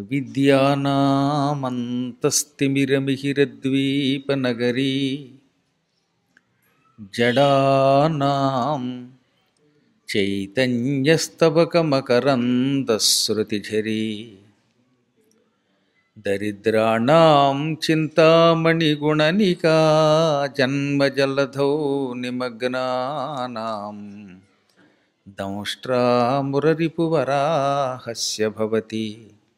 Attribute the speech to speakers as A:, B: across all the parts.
A: విద్యానామంతస్తిమిరమిహిరద్వీపనగరీ జడానాం చైతన్యస్తబకమకరందశ్రుతిఝరీ దరిద్రాణం చింతామణిగుణనికా జన్మజలధౌ నిమగ్నానాం దంష్ట్రామురరిపువరాహస్య భవతి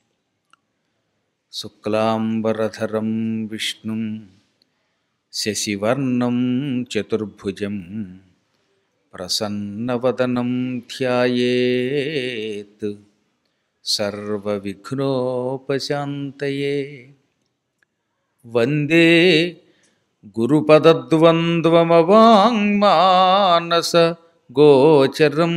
A: శుక్లాంబరధరం విష్ణుం శశివర్ణం చతుర్భుజం ప్రసన్నవదనం ధ్యాయేత్ సర్వవిఘ్నోపశాంతయే వందే గురుపదద్వంద్వమవాङ्మానస గోచరం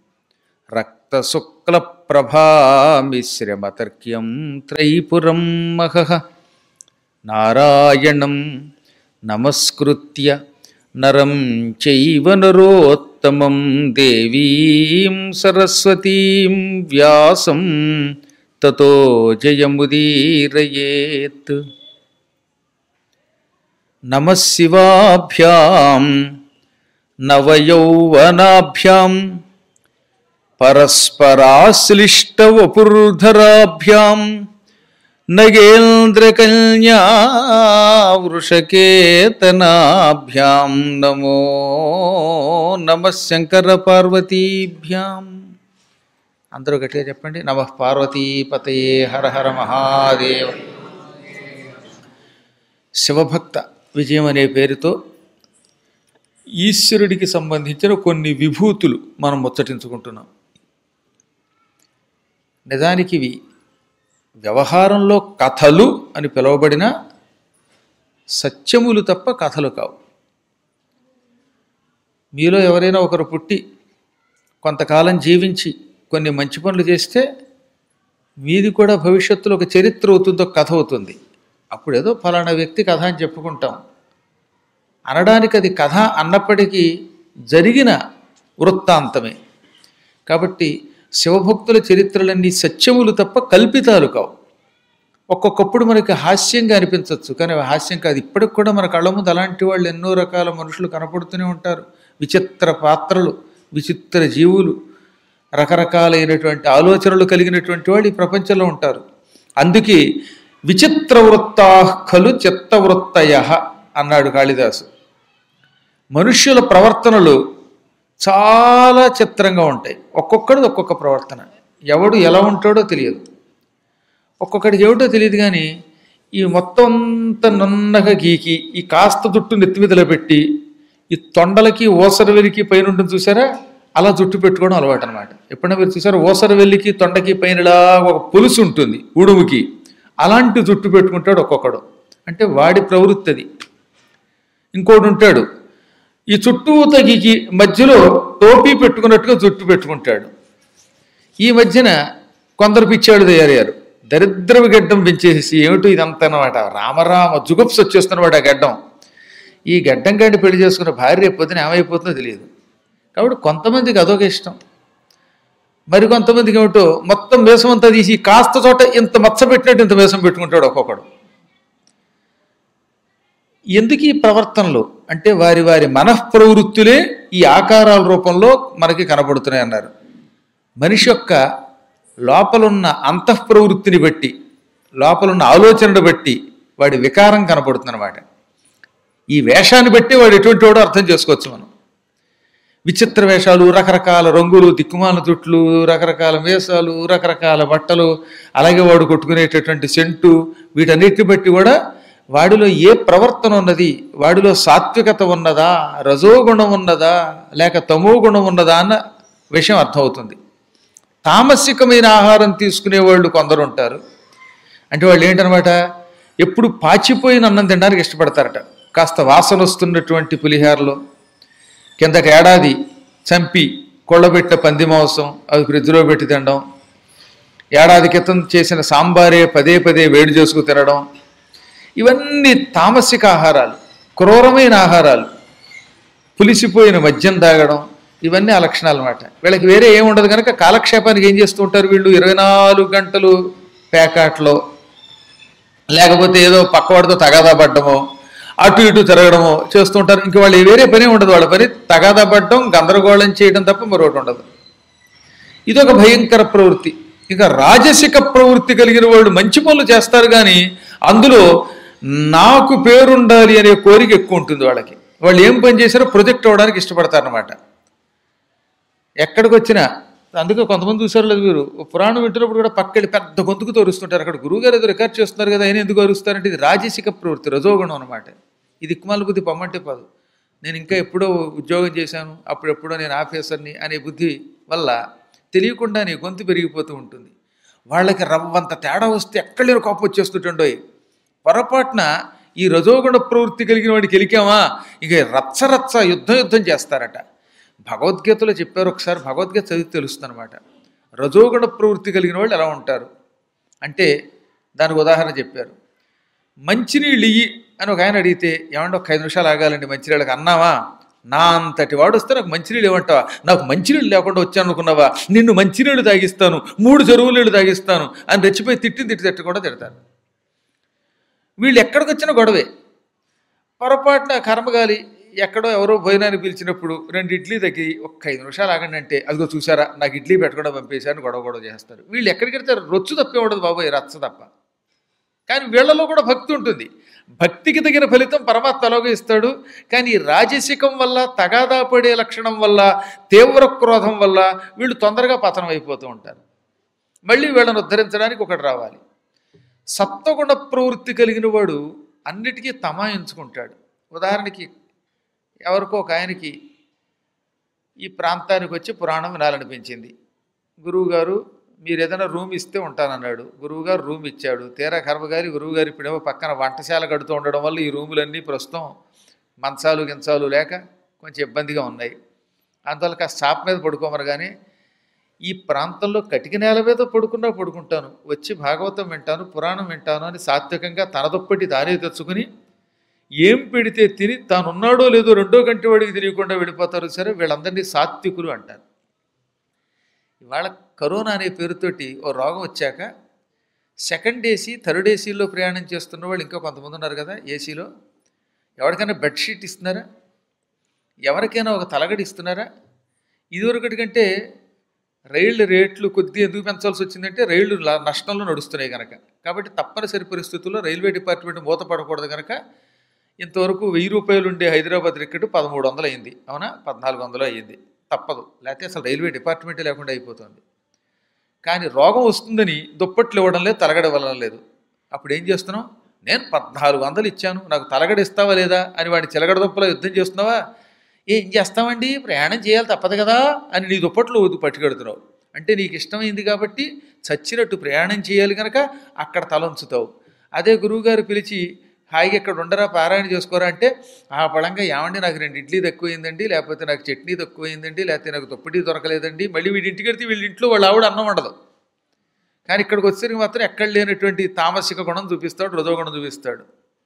A: రక్తశుక్లప్రభామిశ్రమతర్క్యం త్రైపురం మహః నారాయణం నమస్కృత్య నరం చైవ నరోత్తమం దేవీం సరస్వతీం వ్యాసం తతో జయముదీరయేత్ నమః శివాభ్యాం నవయౌవనాభ్యాం పరస్పరాశ్లిష్టవపుర్ధరాభ్యాం నగేంద్రకన్యా వృషకేతనాభ్యాం నమో నమ శంకర పార్వతీభ్యాం అందరూ గట్టిగా చెప్పండి నమ పార్వతీపతయే హర హర మహాదేవ శివభక్త విజయం అనే పేరుతో ఈశ్వరుడికి సంబంధించిన కొన్ని విభూతులు మనం ముచ్చటించుకుంటున్నాం నిజానికి ఇవి వ్యవహారంలో కథలు అని పిలువబడిన సత్యములు తప్ప కథలు కావు మీలో ఎవరైనా ఒకరు పుట్టి కొంతకాలం జీవించి కొన్ని మంచి పనులు చేస్తే మీది కూడా భవిష్యత్తులో ఒక చరిత్ర అవుతుందో కథ అవుతుంది అప్పుడు ఏదో ఫలానా వ్యక్తి కథ అని చెప్పుకుంటాం అనడానికి అది కథ అన్నప్పటికీ జరిగిన వృత్తాంతమే కాబట్టి శివభక్తుల చరిత్రలన్నీ సత్యములు తప్ప కల్పితాలు కావు ఒక్కొక్కప్పుడు మనకి హాస్యంగా అనిపించవచ్చు కానీ అవి హాస్యం కాదు ఇప్పటికి కూడా మన కళ్ళ ముందు అలాంటి వాళ్ళు ఎన్నో రకాల మనుషులు కనపడుతూనే ఉంటారు విచిత్ర పాత్రలు విచిత్ర జీవులు రకరకాలైనటువంటి ఆలోచనలు కలిగినటువంటి వాళ్ళు ఈ ప్రపంచంలో ఉంటారు అందుకే విచిత్ర వృత్తా ఖలు చిత్తవృత్తయ అన్నాడు కాళిదాసు మనుష్యుల ప్రవర్తనలు చాలా చిత్రంగా ఉంటాయి ఒక్కొక్కడిది ఒక్కొక్క ప్రవర్తన ఎవడు ఎలా ఉంటాడో తెలియదు ఒక్కొక్కడికి ఏమిటో తెలియదు కానీ ఈ మొత్తం అంతా నున్నగా గీకి ఈ కాస్త జుట్టు నెత్తి మీదలో పెట్టి ఈ తొండలకి ఓసరవెలికి పైన ఉంటుంది చూసారా అలా జుట్టు పెట్టుకోవడం అలవాటు అనమాట ఎప్పుడైనా మీరు చూసారా ఓసరవెల్లికి తొండకి పైన ఇలా ఒక పులుసు ఉంటుంది ఉడుముకి అలాంటి జుట్టు పెట్టుకుంటాడు ఒక్కొక్కడు అంటే వాడి ప్రవృత్తి అది ఇంకోటి ఉంటాడు ఈ చుట్టూ తగికి మధ్యలో టోపీ పెట్టుకున్నట్టుగా జుట్టు పెట్టుకుంటాడు ఈ మధ్యన కొందరు పిచ్చాడు తయారయ్యారు దరిద్రపు గడ్డం పెంచేసి ఏమిటో ఇదంతా అనమాట రామరామ జుగుప్స్ వచ్చేస్తున్నమాట ఆ గడ్డం ఈ గడ్డం గడ్డి పెళ్లి చేసుకున్న భార్య రేపు పొద్దున ఏమైపోతుందో తెలియదు కాబట్టి కొంతమందికి అదొక ఇష్టం మరి కొంతమందికి ఏమిటో మొత్తం వేషం అంతా తీసి కాస్త చోట ఇంత మచ్చ పెట్టినట్టు ఇంత వేషం పెట్టుకుంటాడు ఒక్కొక్కడు ఎందుకు ఈ ప్రవర్తనలు అంటే వారి వారి మనఃప్రవృత్తులే ఈ ఆకారాల రూపంలో మనకి కనబడుతున్నాయి అన్నారు మనిషి యొక్క లోపలున్న అంతఃప్రవృత్తిని బట్టి లోపలున్న ఆలోచనను బట్టి వాడి వికారం కనపడుతుంది అనమాట ఈ వేషాన్ని బట్టి వాడు ఎటువంటి వాడో అర్థం చేసుకోవచ్చు మనం విచిత్ర వేషాలు రకరకాల రంగులు దిక్కుమాల జుట్లు రకరకాల వేషాలు రకరకాల బట్టలు అలాగే వాడు కొట్టుకునేటటువంటి సెంటు వీటన్నిటిని బట్టి కూడా వాడిలో ఏ ప్రవర్తన ఉన్నది వాడిలో సాత్వికత ఉన్నదా రజోగుణం ఉన్నదా లేక తమో గుణం ఉన్నదా అన్న విషయం అర్థమవుతుంది తామసికమైన ఆహారం తీసుకునే వాళ్ళు కొందరు ఉంటారు అంటే వాళ్ళు ఏంటనమాట ఎప్పుడు పాచిపోయిన అన్నం తినడానికి ఇష్టపడతారట కాస్త వాసన వస్తున్నటువంటి పులిహారలో కిందకి ఏడాది చంపి కొళ్ళబెట్టిన పంది మాంసం అవి ఫ్రిడ్జ్లో పెట్టి తినడం ఏడాది క్రితం చేసిన సాంబారే పదే పదే వేడి చేసుకు తినడం ఇవన్నీ తామసిక ఆహారాలు క్రూరమైన ఆహారాలు పులిసిపోయిన మద్యం తాగడం ఇవన్నీ ఆ లక్షణాలు అనమాట వీళ్ళకి వేరే ఏమి ఉండదు కనుక కాలక్షేపానికి ఏం చేస్తూ ఉంటారు వీళ్ళు ఇరవై నాలుగు గంటలు పేకాట్లో లేకపోతే ఏదో పక్కవాడితో తగాదా పడ్డమో అటు ఇటు తిరగడమో చేస్తుంటారు ఇంక వాళ్ళు వేరే పని ఉండదు వాళ్ళ పని తగాదా పడడం గందరగోళం చేయడం తప్ప మరొకటి ఉండదు ఇదొక భయంకర ప్రవృత్తి ఇక రాజసిక ప్రవృత్తి కలిగిన వాళ్ళు మంచి పనులు చేస్తారు కానీ అందులో నాకు పేరుండాలి అనే కోరిక ఎక్కువ ఉంటుంది వాళ్ళకి వాళ్ళు ఏం పని చేశారో ప్రొజెక్ట్ అవ్వడానికి ఇష్టపడతారనమాట ఎక్కడికి వచ్చినా అందుకే కొంతమంది చూసారు లేదు మీరు ఓ పురాణం వింటున్నప్పుడు కూడా పక్కకి పెద్ద గొంతుకుతో అరుస్తుంటారు అక్కడ గురువుగారు ఏదో రికార్డ్ చేస్తున్నారు కదా ఆయన ఎందుకు అరుస్తారంటే ఇది రాజసిక ప్రవృత్తి రజోగుణం అనమాట ఇది దిక్కుమాల బుద్ధి పొమ్మంటే కాదు నేను ఇంకా ఎప్పుడో ఉద్యోగం చేశాను అప్పుడెప్పుడో నేను ఆఫీసర్ని అనే బుద్ధి వల్ల తెలియకుండానే గొంతు పెరిగిపోతూ ఉంటుంది వాళ్ళకి రవ్వంత తేడా వస్తే ఎక్కడ లేని కోపం వచ్చేస్తుంటుండోయ్ పొరపాటున ఈ రజోగుణ ప్రవృత్తి కలిగిన వాడికి గెలికామా ఇక రచ్చ రచ్చ యుద్ధం యుద్ధం చేస్తారట భగవద్గీతలో చెప్పారు ఒకసారి భగవద్గీత చదివి తెలుస్తుంది అనమాట రజోగుణ ప్రవృత్తి కలిగిన వాళ్ళు ఎలా ఉంటారు అంటే దానికి ఉదాహరణ చెప్పారు మంచినీళ్ళు ఇయ్యి అని ఒక ఆయన అడిగితే ఏమంటే ఒక ఐదు నిమిషాలు ఆగాలండి మంచినీళ్ళకి అన్నావా నా అంతటి వాడు వస్తే నాకు మంచినీళ్ళు ఏమంటావా నాకు మంచినీళ్ళు లేకుండా వచ్చాను అనుకున్నావా నిన్ను మంచినీళ్ళు తాగిస్తాను మూడు చెరువు నీళ్ళు తాగిస్తాను అని రెచ్చిపోయి తిట్టి తిట్టి తిట్టకుండా తిడతారు వీళ్ళు ఎక్కడికి వచ్చినా గొడవే పొరపాటున కర్మగాలి ఎక్కడో ఎవరో భోజనాన్ని పిలిచినప్పుడు రెండు ఇడ్లీ తగ్గి ఒక్క ఐదు నిమిషాలు ఆగండి అంటే అదిగో చూసారా నాకు ఇడ్లీ పెట్టకుండా పంపేశారని గొడవ గొడవ చేస్తారు వీళ్ళు ఎక్కడికి వెళ్తారు రొచ్చు తప్పే ఉండదు బాబోయ్ రచ్చ తప్ప కానీ వీళ్ళలో కూడా భక్తి ఉంటుంది భక్తికి తగిన ఫలితం పరమాత్మ ఎలాగో ఇస్తాడు కానీ ఈ రాజసికం వల్ల తగాదా పడే లక్షణం వల్ల తీవ్ర క్రోధం వల్ల వీళ్ళు తొందరగా పతనం అయిపోతూ ఉంటారు మళ్ళీ వీళ్ళని ఉద్ధరించడానికి ఒకటి రావాలి సత్వగుణ ప్రవృత్తి కలిగిన వాడు అన్నిటికీ తమాయించుకుంటాడు ఉదాహరణకి ఎవరికో ఒక ఆయనకి ఈ ప్రాంతానికి వచ్చి పురాణం వినాలనిపించింది గురువుగారు మీరు ఏదైనా రూమ్ ఇస్తే ఉంటానన్నాడు గురువుగారు రూమ్ ఇచ్చాడు తీరా కర్మగారి గురువుగారి ఇప్పుడేమో పక్కన వంటశాల కడుతూ ఉండడం వల్ల ఈ రూములన్నీ ప్రస్తుతం మంచాలు గించాలు లేక కొంచెం ఇబ్బందిగా ఉన్నాయి అందువల్ల కాస్త చాప మీద పడుకోమరు కానీ ఈ ప్రాంతంలో కటిక నేల మీద పడుకున్నా పడుకుంటాను వచ్చి భాగవతం వింటాను పురాణం వింటాను అని సాత్వికంగా తన దుప్పటి తానే తెచ్చుకుని ఏం పెడితే తిని తానున్నాడో లేదో రెండో గంట వాడికి తెలియకుండా వెళ్ళిపోతారు సరే వీళ్ళందరినీ సాత్వికులు అంటారు ఇవాళ కరోనా అనే పేరుతోటి ఓ రోగం వచ్చాక సెకండ్ ఏసీ థర్డ్ ఏసీలో ప్రయాణం చేస్తున్న వాళ్ళు ఇంకా కొంతమంది ఉన్నారు కదా ఏసీలో ఎవరికైనా బెడ్షీట్ ఇస్తున్నారా ఎవరికైనా ఒక తలగడి ఇస్తున్నారా ఇదివరకటి కంటే రైళ్ళు రేట్లు కొద్ది ఎందుకు పెంచాల్సి వచ్చిందంటే రైళ్లు లా- నష్టంలో నడుస్తున్నాయి కనుక కాబట్టి తప్పనిసరి పరిస్థితుల్లో రైల్వే డిపార్ట్మెంట్ మూతపడకూడదు కనుక ఇంతవరకు వెయ్యి రూపాయలు ఉండే హైదరాబాద్ టికెట్ పదమూడు వందలు అయింది అవునా పద్నాలుగు వందలు అయ్యింది తప్పదు లేకపోతే అసలు రైల్వే డిపార్ట్మెంటే లేకుండా అయిపోతుంది కానీ రోగం వస్తుందని దుప్పట్లు ఇవ్వడం లేదు తలగడ ఇవ్వడం లేదు అప్పుడు ఏం చేస్తున్నాం నేను పద్నాలుగు వందలు ఇచ్చాను నాకు తలగడ ఇస్తావా లేదా అని వాడి చిలగడ దుప్పలో యుద్ధం చేస్తున్నావా ఏం చేస్తామండి ప్రయాణం చేయాలి తప్పదు కదా అని నీ దుప్పట్లు వద్దు పట్టుకెడుతున్నావు అంటే నీకు ఇష్టమైంది కాబట్టి చచ్చినట్టు ప్రయాణం చేయాలి కనుక అక్కడ తల ఉంచుతావు అదే గురువుగారు పిలిచి హాయిగా ఇక్కడ ఉండరా పారాయణ చేసుకోరా అంటే ఆ పడంగా ఏమండి నాకు రెండు ఇడ్లీ తక్కువైందండి లేకపోతే నాకు చట్నీ తక్కువైందండి లేకపోతే నాకు దుప్పటి దొరకలేదండి మళ్ళీ వీడి ఇంటికి వెళ్తే వీళ్ళ ఇంట్లో వాళ్ళ ఆవిడ అన్నం ఉండదు కానీ ఇక్కడికి వచ్చేసరికి మాత్రం ఎక్కడ లేనటువంటి తామసిక గుణం చూపిస్తాడు రజోగుణం చూపిస్తాడు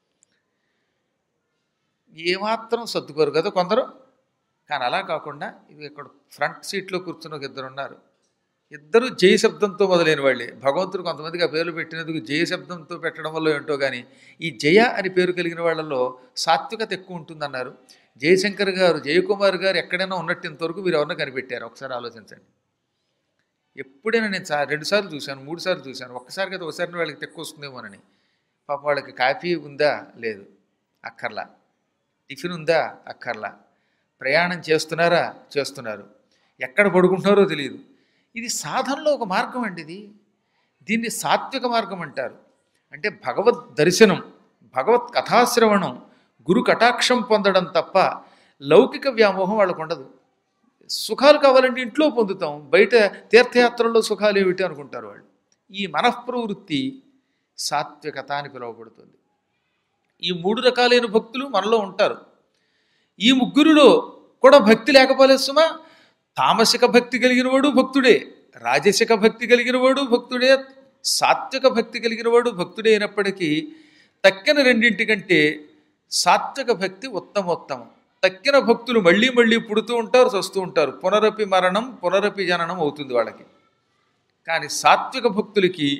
A: ఏమాత్రం సర్దుకోరు కదా కొందరు కానీ అలా కాకుండా ఇది ఇక్కడ ఫ్రంట్ సీట్లో కూర్చున్న ఒక ఇద్దరు ఉన్నారు ఇద్దరు జయ శబ్దంతో మొదలైన వాళ్ళే భగవంతుడు కొంతమందికి ఆ పేర్లు పెట్టినందుకు జయ శబ్దంతో పెట్టడం వల్ల ఏంటో కానీ ఈ జయ అని పేరు కలిగిన వాళ్ళల్లో సాత్వికత ఎక్కువ ఉంటుందన్నారు జయశంకర్ గారు జయకుమార్ గారు ఎక్కడైనా ఉన్నట్టు ఇంతవరకు మీరు ఎవరన్నా కనిపెట్టారు ఒకసారి ఆలోచించండి ఎప్పుడైనా నేను సా రెండుసార్లు చూశాను మూడు సార్లు చూశాను ఒక్కసారి కదా ఒకసారి వాళ్ళకి తెక్కువ వస్తుందేమోనని పాప వాళ్ళకి కాఫీ ఉందా లేదు అక్కర్లా టిఫిన్ ఉందా అక్కర్లా ప్రయాణం చేస్తున్నారా చేస్తున్నారు ఎక్కడ పడుకుంటున్నారో తెలియదు ఇది సాధనలో ఒక మార్గం అండి ఇది దీన్ని సాత్విక మార్గం అంటారు అంటే భగవద్ దర్శనం భగవత్ కథాశ్రవణం గురు కటాక్షం పొందడం తప్ప లౌకిక వ్యామోహం వాళ్ళకు ఉండదు సుఖాలు కావాలంటే ఇంట్లో పొందుతాం బయట తీర్థయాత్రల్లో సుఖాలు ఏమిటి అనుకుంటారు వాళ్ళు ఈ మనఃప్రవృత్తి సాత్వికత అని పిలువబడుతుంది ఈ మూడు రకాలైన భక్తులు మనలో ఉంటారు ఈ ముగ్గురులో కూడా భక్తి లేకపోలేదు సుమా తామసిక భక్తి కలిగిన వాడు భక్తుడే రాజసిక భక్తి కలిగిన వాడు భక్తుడే సాత్విక భక్తి కలిగిన వాడు భక్తుడే అయినప్పటికీ తక్కిన రెండింటి కంటే సాత్విక భక్తి ఉత్తమోత్తమం తక్కిన భక్తులు మళ్ళీ మళ్ళీ పుడుతూ ఉంటారు చస్తూ ఉంటారు పునరపి మరణం పునరపి జననం అవుతుంది వాళ్ళకి కానీ సాత్విక భక్తులకి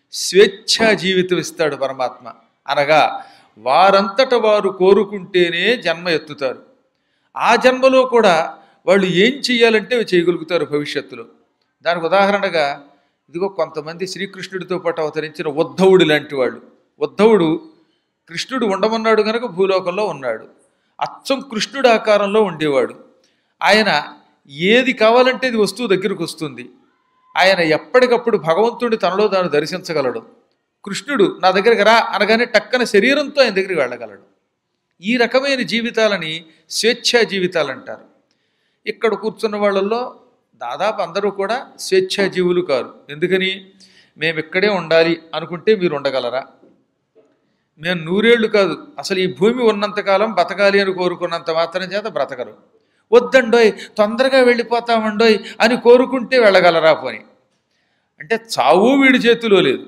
A: స్వేచ్ఛా జీవితం ఇస్తాడు పరమాత్మ అనగా వారంతట వారు కోరుకుంటేనే జన్మ ఎత్తుతారు ఆ జన్మలో కూడా వాళ్ళు ఏం చెయ్యాలంటే అవి చేయగలుగుతారు భవిష్యత్తులో దానికి ఉదాహరణగా ఇదిగో కొంతమంది శ్రీకృష్ణుడితో పాటు అవతరించిన ఉద్ధవుడు లాంటి వాళ్ళు ఉద్ధవుడు కృష్ణుడు ఉండమన్నాడు గనక భూలోకంలో ఉన్నాడు అచ్చం కృష్ణుడు ఆకారంలో ఉండేవాడు ఆయన ఏది కావాలంటే అది వస్తువు దగ్గరకు వస్తుంది ఆయన ఎప్పటికప్పుడు భగవంతుడి తనలో తాను దర్శించగలడు కృష్ణుడు నా దగ్గరికి రా అనగానే టక్కన శరీరంతో ఆయన దగ్గరికి వెళ్ళగలడు ఈ రకమైన జీవితాలని స్వేచ్ఛా జీవితాలు అంటారు ఇక్కడ కూర్చున్న వాళ్ళల్లో దాదాపు అందరూ కూడా స్వేచ్ఛా జీవులు కారు ఎందుకని మేము ఇక్కడే ఉండాలి అనుకుంటే మీరు ఉండగలరా మేము నూరేళ్లు కాదు అసలు ఈ భూమి ఉన్నంతకాలం బతకాలి అని కోరుకున్నంత మాత్రం చేత బ్రతకరు వద్దండోయ్ తొందరగా వెళ్ళిపోతామండోయ్ అని కోరుకుంటే వెళ్ళగలరా పోని అంటే చావు వీడి చేతిలో లేదు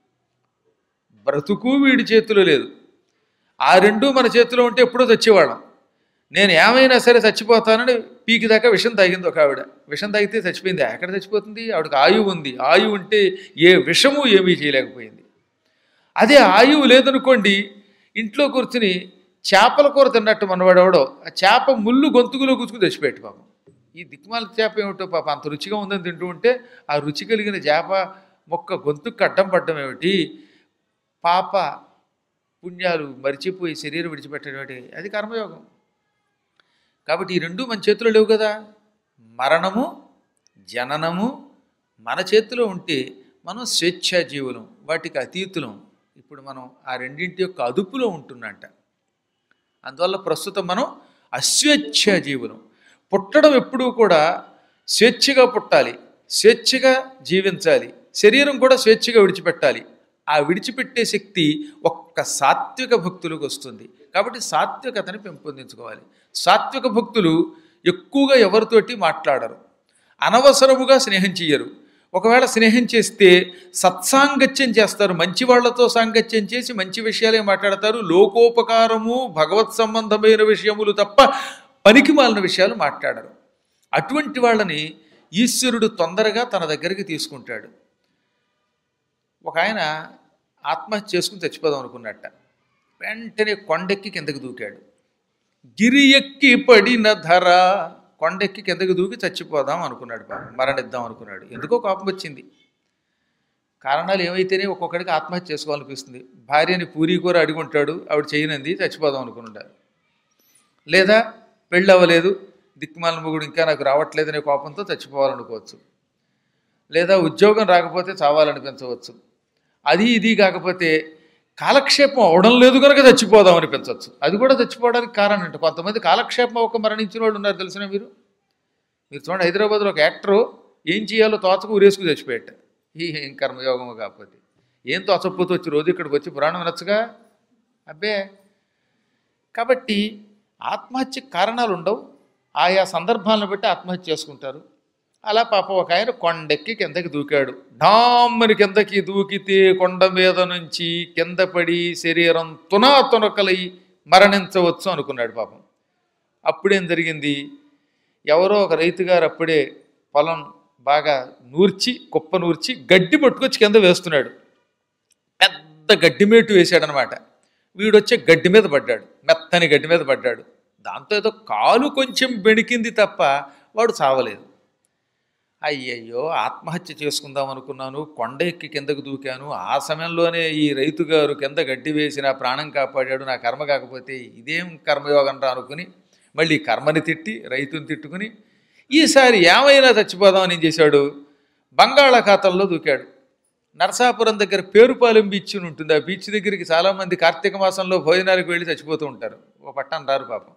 A: బ్రతుకు వీడి చేతిలో లేదు ఆ రెండు మన చేతిలో ఉంటే ఎప్పుడో చచ్చేవాళ్ళం నేను ఏమైనా సరే చచ్చిపోతానని పీకి దాకా విషం తాగింది ఒక ఆవిడ విషం తాగితే చచ్చిపోయింది ఎక్కడ చచ్చిపోతుంది ఆవిడకి ఆయువు ఉంది ఆయువు ఉంటే ఏ విషము ఏమీ చేయలేకపోయింది అదే ఆయువు లేదనుకోండి ఇంట్లో కూర్చుని చేపల కూర తిన్నట్టు మనవాడు ఎవడో ఆ చేప ముళ్ళు గొంతుకులో కూర్చుని తెచ్చిపెట్టు పాపం ఈ దిక్కుమాల చేప ఏమిటో పాప అంత రుచిగా ఉందని తింటూ ఉంటే ఆ రుచి కలిగిన చేప మొక్క గొంతుకు అడ్డం పడ్డం ఏమిటి పాప పుణ్యాలు మరిచిపోయి శరీరం విడిచిపెట్టడం ఏమిటి అది కర్మయోగం కాబట్టి ఈ రెండు మన చేతిలో లేవు కదా మరణము జననము మన చేతిలో ఉంటే మనం స్వేచ్ఛా జీవులం వాటికి అతీతులం ఇప్పుడు మనం ఆ రెండింటి యొక్క అదుపులో ఉంటున్నట్ట అందువల్ల ప్రస్తుతం మనం అస్వేచ్ఛా జీవులం పుట్టడం ఎప్పుడూ కూడా స్వేచ్ఛగా పుట్టాలి స్వేచ్ఛగా జీవించాలి శరీరం కూడా స్వేచ్ఛగా విడిచిపెట్టాలి ఆ విడిచిపెట్టే శక్తి ఒక్క సాత్విక భక్తులకు వస్తుంది కాబట్టి సాత్వికతని పెంపొందించుకోవాలి సాత్విక భక్తులు ఎక్కువగా ఎవరితోటి మాట్లాడరు అనవసరముగా స్నేహం చెయ్యరు ఒకవేళ స్నేహం చేస్తే సత్సాంగత్యం చేస్తారు మంచి వాళ్ళతో సాంగత్యం చేసి మంచి విషయాలే మాట్లాడతారు లోకోపకారము భగవత్ సంబంధమైన విషయములు తప్ప పనికి మాలిన విషయాలు మాట్లాడరు అటువంటి వాళ్ళని ఈశ్వరుడు తొందరగా తన దగ్గరికి తీసుకుంటాడు ఒక ఆయన ఆత్మహత్య చేసుకుని చచ్చిపోదాం అనుకున్నట్ట వెంటనే కొండెక్కి కిందకి దూకాడు గిరి ఎక్కి పడిన ధర కొండెక్కి కిందకి దూకి చచ్చిపోదాం అనుకున్నాడు పాపం మరణిద్దాం అనుకున్నాడు ఎందుకో కోపం వచ్చింది కారణాలు ఏమైతేనే ఒక్కొక్కడికి ఆత్మహత్య చేసుకోవాలనిపిస్తుంది భార్యని పూరి కూర అడిగి ఉంటాడు ఆవిడ చేయనంది చచ్చిపోదాం అనుకున్నాడు లేదా పెళ్ళి అవ్వలేదు దిక్కుమాలిన మొగుడు ఇంకా నాకు రావట్లేదనే కోపంతో చచ్చిపోవాలనుకోవచ్చు లేదా ఉద్యోగం రాకపోతే చావాలనిపించవచ్చు అది ఇది కాకపోతే కాలక్షేపం అవడం లేదు కనుక చచ్చిపోదాం అనిపించవచ్చు అది కూడా చచ్చిపోవడానికి కారణం అంటే కొంతమంది కాలక్షేపం ఒక మరణించిన వాళ్ళు ఉన్నారు తెలిసిన మీరు మీరు చూడండి హైదరాబాద్లో ఒక యాక్టరు ఏం చేయాలో తోచకు ఊరేసుకు చచ్చిపోయాట ఈ ఏం కర్మయోగము కాకపోతే ఏం తోచకపోతే వచ్చి రోజు ఇక్కడికి వచ్చి పురాణం వినొచ్చుగా అబ్బే కాబట్టి ఆత్మహత్యకు కారణాలు ఉండవు ఆయా సందర్భాలను బట్టి ఆత్మహత్య చేసుకుంటారు అలా పాప ఒక ఆయన కొండెక్కి కిందకి దూకాడు డామ్మని కిందకి దూకితే కొండ మీద నుంచి కింద పడి శరీరం తునా తునకలై మరణించవచ్చు అనుకున్నాడు పాపం అప్పుడేం జరిగింది ఎవరో ఒక రైతు గారు అప్పుడే పొలం బాగా నూర్చి కుప్ప నూర్చి గడ్డి పట్టుకొచ్చి కింద వేస్తున్నాడు పెద్ద గడ్డి మేటు వేశాడనమాట వీడొచ్చే గడ్డి మీద పడ్డాడు మెత్తని గడ్డి మీద పడ్డాడు దాంతో ఏదో కాలు కొంచెం బెణికింది తప్ప వాడు చావలేదు అయ్యయ్యో ఆత్మహత్య చేసుకుందాం అనుకున్నాను కొండ ఎక్కి కిందకు దూకాను ఆ సమయంలోనే ఈ రైతు గారు కింద గడ్డి వేసి నా ప్రాణం కాపాడాడు నా కర్మ కాకపోతే ఇదేం కర్మయోగం రా అనుకుని మళ్ళీ కర్మని తిట్టి రైతుని తిట్టుకుని ఈసారి ఏమైనా చచ్చిపోదామని ఏం చేశాడు బంగాళాఖాతంలో దూకాడు నరసాపురం దగ్గర పేరుపాలెం బీచ్ అని ఉంటుంది ఆ బీచ్ దగ్గరికి చాలామంది కార్తీక మాసంలో భోజనాలకు వెళ్ళి చచ్చిపోతూ ఉంటారు ఓ పట్టణం రారు పాపం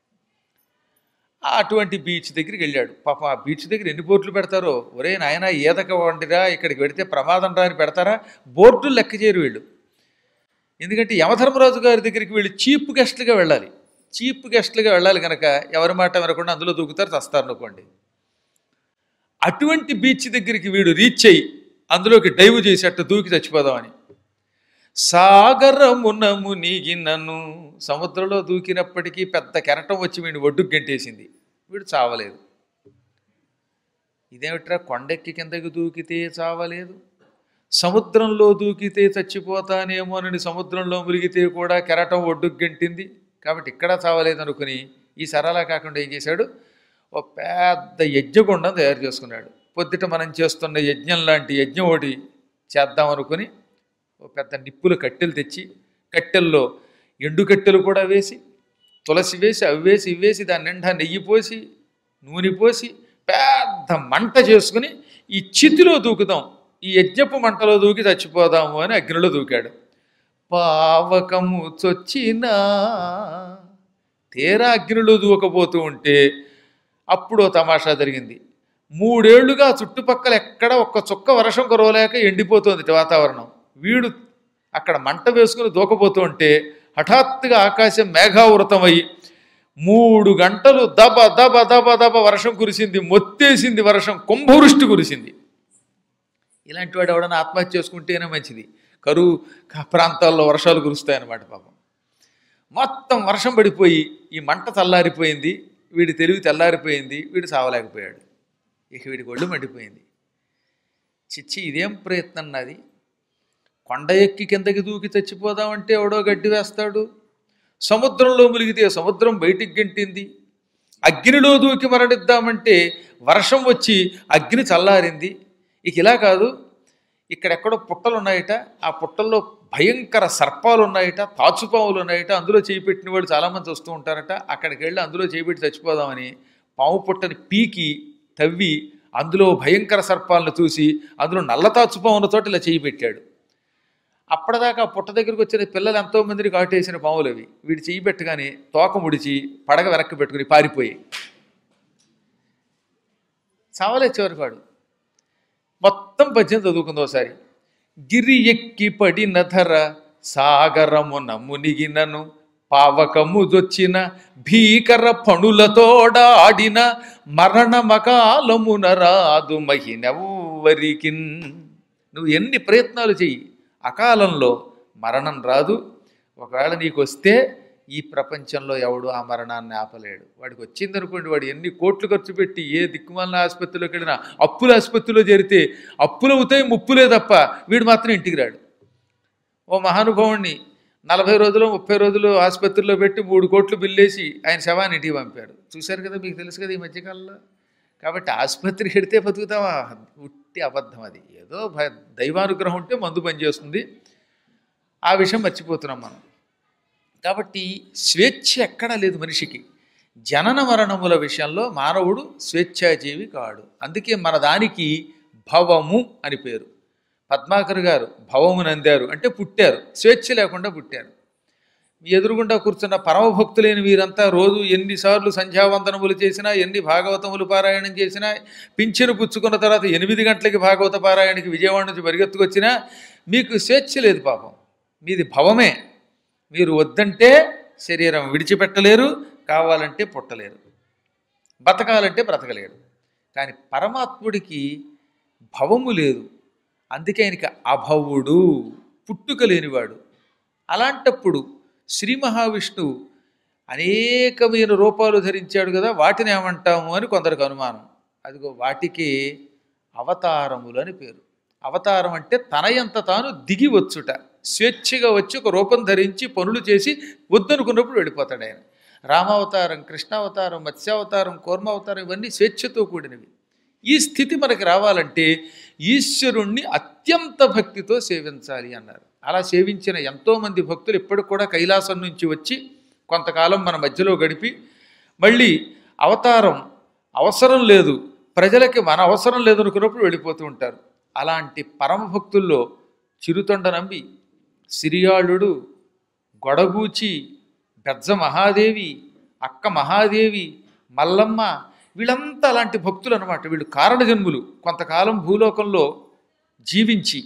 A: అటువంటి బీచ్ దగ్గరికి వెళ్ళాడు పాపం ఆ బీచ్ దగ్గర ఎన్ని బోర్డులు పెడతారో ఒరే నాయన ఈదక వండిరా ఇక్కడికి పెడితే ప్రమాదం రా అని పెడతారా బోర్డులు లెక్క చేయరు వీళ్ళు ఎందుకంటే యమధర్మరాజు గారి దగ్గరికి వీళ్ళు చీప్ గెస్ట్లుగా వెళ్ళాలి చీప్ గెస్ట్లుగా వెళ్ళాలి కనుక ఎవరి మాట వినకుండా అందులో దూకుతారు చస్తారు అనుకోండి అటువంటి బీచ్ దగ్గరికి వీడు రీచ్ అయ్యి అందులోకి డైవ్ చేసేట్టు దూకి చచ్చిపోదామని సాగరమున మునిగినను సముద్రంలో దూకినప్పటికీ పెద్ద కెరటం వచ్చి వీడిని ఒడ్డుకు గంటేసింది వీడు చావలేదు ఇదేమిట్రా కొండెక్కి కిందకి దూకితే చావలేదు సముద్రంలో దూకితే చచ్చిపోతానేమోనని సముద్రంలో మునిగితే కూడా కెరటం ఒడ్డుకు గెంటింది కాబట్టి ఇక్కడ చావలేదనుకుని ఈ సరళ కాకుండా ఏం చేశాడు ఓ పెద్ద యజ్ఞగుండం తయారు చేసుకున్నాడు పొద్దుట మనం చేస్తున్న యజ్ఞం లాంటి యజ్ఞం ఒకటి చేద్దాం అనుకుని ఓ పెద్ద నిప్పులు కట్టెలు తెచ్చి కట్టెల్లో ఎండు కట్టెలు కూడా వేసి తులసి వేసి అవి వేసి ఇవి వేసి దాని నిండా నెయ్యి పోసి నూనె పోసి పెద్ద మంట చేసుకుని ఈ చితిలో దూకుదాం ఈ యజ్ఞపు మంటలో దూకి చచ్చిపోదాము అని అగ్నిలో దూకాడు పావకము చొచ్చినా తీరా అగ్నిలో దూకపోతూ ఉంటే అప్పుడు ఓ తమాషా జరిగింది మూడేళ్లుగా చుట్టుపక్కల ఎక్కడ ఒక్క చుక్క వర్షం కురవలేక ఎండిపోతుంది వాతావరణం వీడు అక్కడ మంట వేసుకుని దూకపోతూ ఉంటే హఠాత్తుగా ఆకాశం మేఘావృతమై మూడు గంటలు దబ దబ దబ దబ వర్షం కురిసింది మొత్తేసింది వర్షం కుంభవృష్టి కురిసింది ఇలాంటి వాడు ఎవడన్నా ఆత్మహత్య చేసుకుంటేనే మంచిది కరువు క- ప్రాంతాల్లో వర్షాలు కురుస్తాయన్నమాట పాపం మొత్తం వర్షం పడిపోయి ఈ మంట చల్లారిపోయింది వీడి తెలివి తెల్లారిపోయింది వీడు చావలేకపోయాడు ఇక వీడికి ఒళ్ళు మండిపోయింది చిచ్చి ఇదేం ప్రయత్నం నాది కొండ ఎక్కి కిందకి దూకి చచ్చిపోదామంటే ఎవడో గడ్డి వేస్తాడు సముద్రంలో మునిగితే సముద్రం బయటికి గంటింది అగ్నిలో దూకి మరణిద్దామంటే వర్షం వచ్చి అగ్ని చల్లారింది ఇక ఇలా కాదు ఇక్కడెక్కడో పుట్టలు ఉన్నాయట ఆ పుట్టల్లో భయంకర సర్పాలు ఉన్నాయట తాచుపాములు ఉన్నాయట అందులో చేయి పెట్టిన వాళ్ళు చాలామంది వస్తూ ఉంటారట అక్కడికి వెళ్ళి అందులో చేయి పెట్టి చచ్చిపోదామని పాము పుట్టని పీకి తవ్వి అందులో భయంకర సర్పాలను చూసి అందులో నల్ల తాచుపాము ఉన్న చోట ఇలా చేయి పెట్టాడు అప్పటిదాకా ఆ పుట్ట దగ్గరికి వచ్చిన పిల్లలు ఎంతో మందిని కాటేసిన పాములు అవి వీడు చెయ్యి పెట్టగానే తోక ముడిచి పడగ వెనక్కి పెట్టుకుని పారిపోయి చావలే చివరికి వాడు మొత్తం పద్యం చదువుకుంది ఒకసారి గిరి ఎక్కి పడిన ధర సాగరమున మునిగినను పావకము దొచ్చిన భీకర పణులతోడాడిన మరణమకాలమున రాదు మహినెవ్వరికిన్ నువ్వు ఎన్ని ప్రయత్నాలు చెయ్యి అకాలంలో మరణం రాదు ఒకవేళ నీకు వస్తే ఈ ప్రపంచంలో ఎవడు ఆ మరణాన్ని ఆపలేడు వాడికి వచ్చింది అనుకోండి వాడు ఎన్ని కోట్లు ఖర్చు పెట్టి ఏ దిక్కుమాలిన ఆసుపత్రిలోకి వెళ్ళినా అప్పుల ఆసుపత్రిలో చేరితే అప్పులు అవుతాయి ముప్పులే తప్ప వీడు మాత్రం ఇంటికి రాడు ఓ మహానుభావుణ్ణి నలభై రోజులు ముప్పై రోజులు ఆసుపత్రిలో పెట్టి మూడు కోట్లు బిల్లేసి ఆయన శవాన్ని ఇంటికి పంపారు చూశారు కదా మీకు తెలుసు కదా ఈ మధ్యకాలంలో కాబట్టి ఆసుపత్రికి వెడితే బతుకుతావా ఉట్టి అబద్ధం అది ఏదో భ- దైవానుగ్రహం ఉంటే మందు పనిచేస్తుంది ఆ విషయం మర్చిపోతున్నాం మనం కాబట్టి స్వేచ్ఛ ఎక్కడా లేదు మనిషికి జనన మరణముల విషయంలో మానవుడు స్వేచ్ఛాజీవి కాడు అందుకే మన దానికి భవము అని పేరు పద్మాకర్ గారు భవముని అందారు అంటే పుట్టారు స్వేచ్ఛ లేకుండా పుట్టారు మీ ఎదురుగుండా కూర్చున్న పరమభక్తులైన వీరంతా రోజు ఎన్నిసార్లు సంధ్యావందనములు చేసినా ఎన్ని భాగవతములు పారాయణం చేసినా పింఛను పుచ్చుకున్న తర్వాత ఎనిమిది గంటలకి భాగవత పారాయణకి విజయవాడ నుంచి పరిగెత్తుకొచ్చినా మీకు స్వేచ్ఛ లేదు పాపం మీది భవమే మీరు వద్దంటే శరీరం విడిచిపెట్టలేరు కావాలంటే పుట్టలేరు బతకాలంటే బ్రతకలేరు కానీ పరమాత్ముడికి భవము లేదు అందుకే ఆయనకి అభవుడు పుట్టుక లేనివాడు అలాంటప్పుడు శ్రీ మహావిష్ణువు అనేకమైన రూపాలు ధరించాడు కదా వాటిని ఏమంటాము అని కొందరికి అనుమానం అదిగో వాటికి అవతారములు అని పేరు అవతారం అంటే తనయంత తాను దిగి వచ్చుట స్వేచ్ఛగా వచ్చి ఒక రూపం ధరించి పనులు చేసి వద్దనుకున్నప్పుడు వెళ్ళిపోతాడు ఆయన రామావతారం కృష్ణావతారం మత్స్యావతారం కూర్మావతారం ఇవన్నీ స్వేచ్ఛతో కూడినవి ఈ స్థితి మనకి రావాలంటే ఈశ్వరుణ్ణి అత్యంత భక్తితో సేవించాలి అన్నారు అలా సేవించిన ఎంతోమంది భక్తులు ఇప్పటికి కూడా కైలాసం నుంచి వచ్చి కొంతకాలం మన మధ్యలో గడిపి మళ్ళీ అవతారం అవసరం లేదు ప్రజలకి మన అవసరం లేదు అనుకున్నప్పుడు వెళ్ళిపోతూ ఉంటారు అలాంటి పరమ భక్తుల్లో చిరుతొండ నంబి సిరియాళుడు గొడగూచి బెజ్జ మహాదేవి అక్క మహాదేవి మల్లమ్మ వీళ్ళంతా అలాంటి భక్తులు అనమాట వీళ్ళు కారణజన్ములు కొంతకాలం భూలోకంలో జీవించి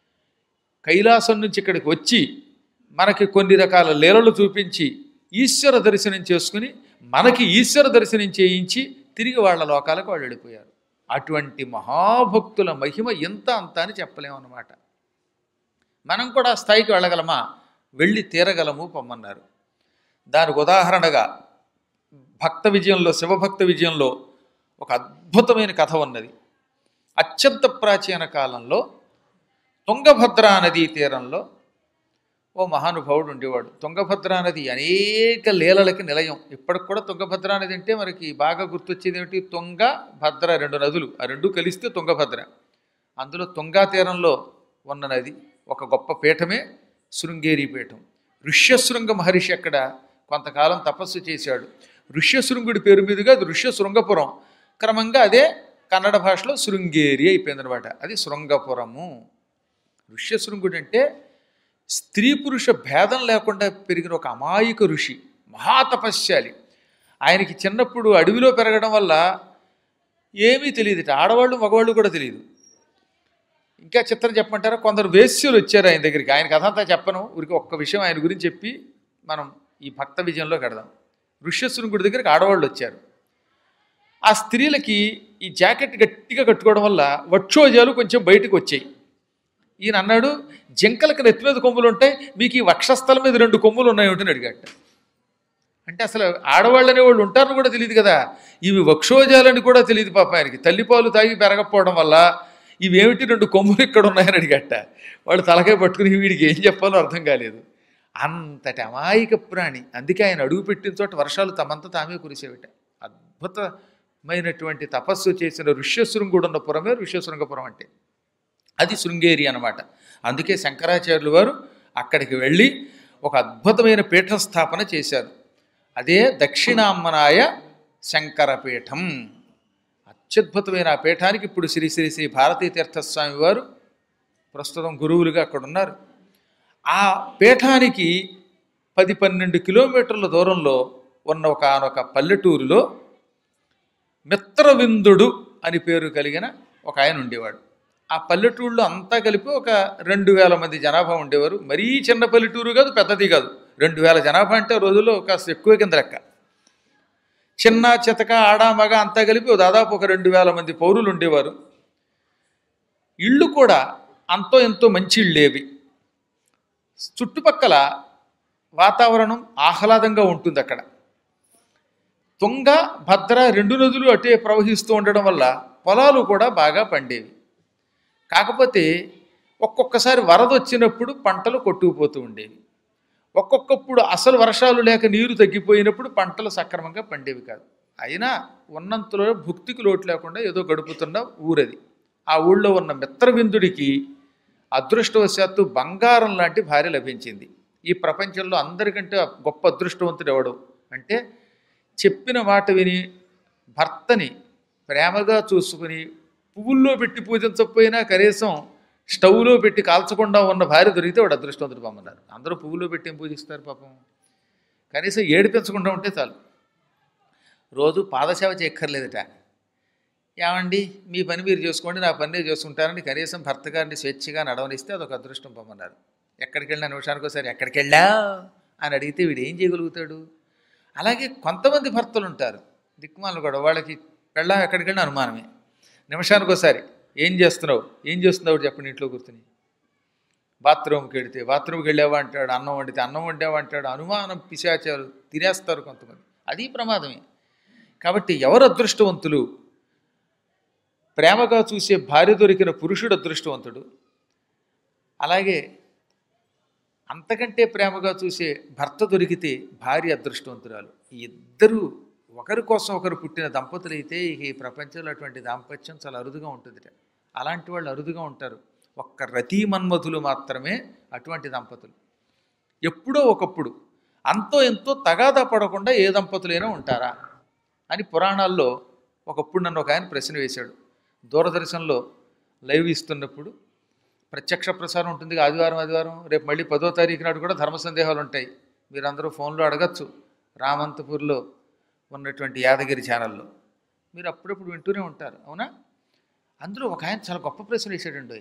A: కైలాసం నుంచి ఇక్కడికి వచ్చి మనకి కొన్ని రకాల లీలలు చూపించి ఈశ్వర దర్శనం చేసుకుని మనకి ఈశ్వర దర్శనం చేయించి తిరిగి వాళ్ళ లోకాలకు వాళ్ళు వెళ్ళిపోయారు అటువంటి మహాభక్తుల మహిమ ఎంత అంత అని చెప్పలేమన్నమాట మనం కూడా ఆ స్థాయికి వెళ్ళగలమా వెళ్ళి తీరగలము పొమ్మన్నారు దానికి ఉదాహరణగా భక్త విజయంలో శివభక్త విజయంలో ఒక అద్భుతమైన కథ ఉన్నది అత్యంత ప్రాచీన కాలంలో తుంగభద్రా నదీ తీరంలో ఓ మహానుభావుడు ఉండేవాడు తుంగభద్రా నది అనేక లీలలకి నిలయం ఇప్పటికి కూడా తుంగభద్రా నది అంటే మనకి బాగా గుర్తొచ్చేది ఏమిటి తుంగ భద్ర రెండు నదులు ఆ రెండు కలిస్తే తుంగభద్ర అందులో తుంగా తీరంలో ఉన్న నది ఒక గొప్ప పీఠమే శృంగేరి పీఠం ఋష్యశృంగ మహర్షి అక్కడ కొంతకాలం తపస్సు చేశాడు ఋష్యశృంగుడి పేరు మీదుగా అది ఋష్యశృంగపురం క్రమంగా అదే కన్నడ భాషలో శృంగేరి అయిపోయిందనమాట అది శృంగపురము ఋష్యశృంగుడు అంటే స్త్రీ పురుష భేదం లేకుండా పెరిగిన ఒక అమాయక ఋషి మహాతపస్యాలి ఆయనకి చిన్నప్పుడు అడవిలో పెరగడం వల్ల ఏమీ తెలియదు ఆడవాళ్ళు మగవాళ్ళు కూడా తెలియదు ఇంకా చిత్రం చెప్పమంటారా కొందరు వేశ్యులు వచ్చారు ఆయన దగ్గరికి ఆయన కథ అంతా చెప్పను ఊరికి ఒక్క విషయం ఆయన గురించి చెప్పి మనం ఈ భక్త విజయంలో కడదాం ఋష్యశృంగుడి దగ్గరికి ఆడవాళ్ళు వచ్చారు ఆ స్త్రీలకి ఈ జాకెట్ గట్టిగా కట్టుకోవడం వల్ల వక్షోజాలు కొంచెం బయటకు వచ్చాయి ఈయన అన్నాడు జింకలకు నెత్తి మీద కొమ్ములు ఉంటాయి మీకు ఈ వక్షస్థలం మీద రెండు కొమ్ములు ఉన్నాయి అని అడిగాట అంటే అసలు ఆడవాళ్ళు అనేవాళ్ళు ఉంటారని కూడా తెలియదు కదా ఇవి వక్షోజాలని కూడా తెలియదు పాప ఆయనకి తల్లిపాలు తాగి పెరగకపోవడం వల్ల ఇవేమిటి రెండు కొమ్ములు ఇక్కడ ఉన్నాయని అడిగట వాడు తలకాయ పట్టుకుని వీడికి ఏం చెప్పాలో అర్థం కాలేదు అంతటి అమాయక ప్రాణి అందుకే ఆయన అడుగు పెట్టిన చోట వర్షాలు తమంత తామే కురిసేవిట అద్భుతమైనటువంటి తపస్సు చేసిన ఋష్యశృంగుడు ఉన్న పురమే ఋష్యశృంగపురం అంటే అది శృంగేరి అన్నమాట అందుకే శంకరాచార్యులు వారు అక్కడికి వెళ్ళి ఒక అద్భుతమైన పీఠ స్థాపన చేశారు అదే దక్షిణామ్మనాయ శంకరపీఠం అత్యద్భుతమైన ఆ పీఠానికి ఇప్పుడు శ్రీ శ్రీ శ్రీ భారతీ తీర్థస్వామి వారు ప్రస్తుతం గురువులుగా అక్కడ ఉన్నారు ఆ పీఠానికి పది పన్నెండు కిలోమీటర్ల దూరంలో ఉన్న ఒక ఆనొక పల్లెటూరులో మిత్రవిందుడు అని పేరు కలిగిన ఒక ఆయన ఉండేవాడు ఆ పల్లెటూరులో అంతా కలిపి ఒక రెండు వేల మంది జనాభా ఉండేవారు మరీ చిన్న పల్లెటూరు కాదు పెద్దది కాదు రెండు వేల జనాభా అంటే ఆ రోజుల్లో కాస్త ఎక్కువ కింద లెక్క చిన్న చితక ఆడ మగ అంతా కలిపి దాదాపు ఒక రెండు వేల మంది పౌరులు ఉండేవారు ఇళ్ళు కూడా అంతో ఎంతో మంచి ఇళ్ళేవి చుట్టుపక్కల వాతావరణం ఆహ్లాదంగా ఉంటుంది అక్కడ తుంగ భద్ర రెండు నదులు అటే ప్రవహిస్తూ ఉండడం వల్ల పొలాలు కూడా బాగా పండేవి కాకపోతే ఒక్కొక్కసారి వరద వచ్చినప్పుడు పంటలు కొట్టుకుపోతూ ఉండేవి ఒక్కొక్కప్పుడు అసలు వర్షాలు లేక నీరు తగ్గిపోయినప్పుడు పంటలు సక్రమంగా పండేవి కాదు అయినా ఉన్నంతలో భుక్తికి లోటు లేకుండా ఏదో గడుపుతున్న ఊరది ఆ ఊళ్ళో ఉన్న మిత్రవిందుడికి అదృష్టవశాత్తు బంగారం లాంటి భార్య లభించింది ఈ ప్రపంచంలో అందరికంటే గొప్ప అదృష్టవంతుడు ఎవడు అంటే చెప్పిన మాట విని భర్తని ప్రేమగా చూసుకుని పువ్వుల్లో పెట్టి పూజించకపోయినా కనీసం స్టవ్లో పెట్టి కాల్చకుండా ఉన్న భార్య దొరికితే వాడు అదృష్టవంతుడు పొమ్మన్నారు అందరూ పువ్వులో పెట్టి ఏం పూజిస్తారు పాపం కనీసం ఏడిపించకుండా ఉంటే చాలు రోజు పాదసేవ చేయక్కర్లేదట ఏమండి మీ పని మీరు చేసుకోండి నా పని నేను చేసుకుంటానని కనీసం భర్త గారిని స్వేచ్ఛగా నడవనిస్తే అదొక అదృష్టం పొమ్మన్నారు ఎక్కడికి వెళ్ళినా నిమిషానికి ఒకసారి ఎక్కడికి వెళ్ళా అని అడిగితే వీడు ఏం చేయగలుగుతాడు అలాగే కొంతమంది భర్తలు ఉంటారు దిక్కుమాలను కూడా వాళ్ళకి పెళ్ళాం ఎక్కడికి వెళ్ళినా అనుమానమే నిమిషానికి ఒకసారి ఏం చేస్తున్నావు ఏం చేస్తున్నావు చెప్పండి ఇంట్లో కూర్చుని బాత్రూమ్కి వెళితే బాత్రూమ్కి వెళ్ళావా అంటాడు అన్నం వండితే అన్నం వండావా అంటాడు అనుమానం పిశాచాలు తినేస్తారు కొంతమంది అది ప్రమాదమే కాబట్టి ఎవరు అదృష్టవంతులు ప్రేమగా చూసే భార్య దొరికిన పురుషుడు అదృష్టవంతుడు అలాగే అంతకంటే ప్రేమగా చూసే భర్త దొరికితే భార్య అదృష్టవంతురాలు ఈ ఇద్దరు ఒకరి కోసం ఒకరు పుట్టిన దంపతులైతే ఇక ఈ ప్రపంచంలో అటువంటి దాంపత్యం చాలా అరుదుగా ఉంటుంది అలాంటి వాళ్ళు అరుదుగా ఉంటారు ఒక్క రతీ మన్మధులు మాత్రమే అటువంటి దంపతులు ఎప్పుడో ఒకప్పుడు అంతో ఎంతో తగాదా పడకుండా ఏ దంపతులైనా ఉంటారా అని పురాణాల్లో ఒకప్పుడు నన్ను ఒక ఆయన ప్రశ్న వేశాడు దూరదర్శన్లో లైవ్ ఇస్తున్నప్పుడు ప్రత్యక్ష ప్రసారం ఉంటుంది ఆదివారం ఆదివారం రేపు మళ్ళీ పదో తారీఖు నాడు కూడా ధర్మ సందేహాలు ఉంటాయి మీరందరూ ఫోన్లో అడగచ్చు రామంతపూర్లో ఉన్నటువంటి యాదగిరి ఛానల్లో మీరు అప్పుడప్పుడు వింటూనే ఉంటారు అవునా అందులో ఒక ఆయన చాలా గొప్ప ప్రశ్న వేసాడండి